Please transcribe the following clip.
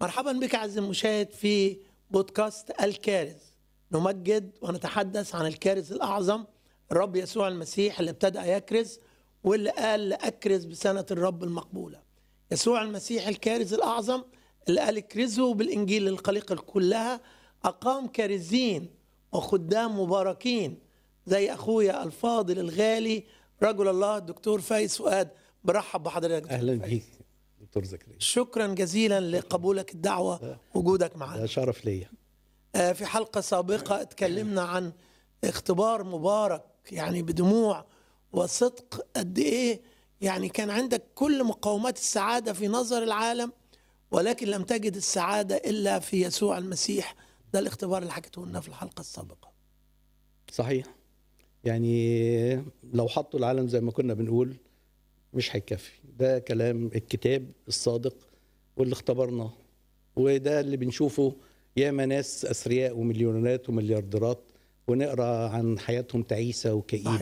مرحبا بك عز المشاهد في بودكاست الكارث نمجد ونتحدث عن الكارث الأعظم الرب يسوع المسيح اللي ابتدأ يكرز واللي قال لأكرز بسنة الرب المقبولة يسوع المسيح الكارث الأعظم اللي قال اكرزوا بالإنجيل للخليقة كلها أقام كارزين وخدام مباركين زي أخويا الفاضل الغالي رجل الله الدكتور فايز فؤاد برحب بحضرتك دكتور اهلا فايز. بيك دكتور زكريا شكرا جزيلا لقبولك الدعوة وجودك معنا ده شرف ليا آه، في حلقة سابقة اتكلمنا عن اختبار مبارك يعني بدموع وصدق قد ايه يعني كان عندك كل مقومات السعادة في نظر العالم ولكن لم تجد السعادة إلا في يسوع المسيح ده الاختبار اللي حكيته لنا في الحلقة السابقة صحيح يعني لو حطوا العالم زي ما كنا بنقول مش هيكفي ده كلام الكتاب الصادق واللي اختبرناه وده اللي بنشوفه ياما ناس اثرياء ومليونيرات ومليارديرات ونقرا عن حياتهم تعيسه وكئيبه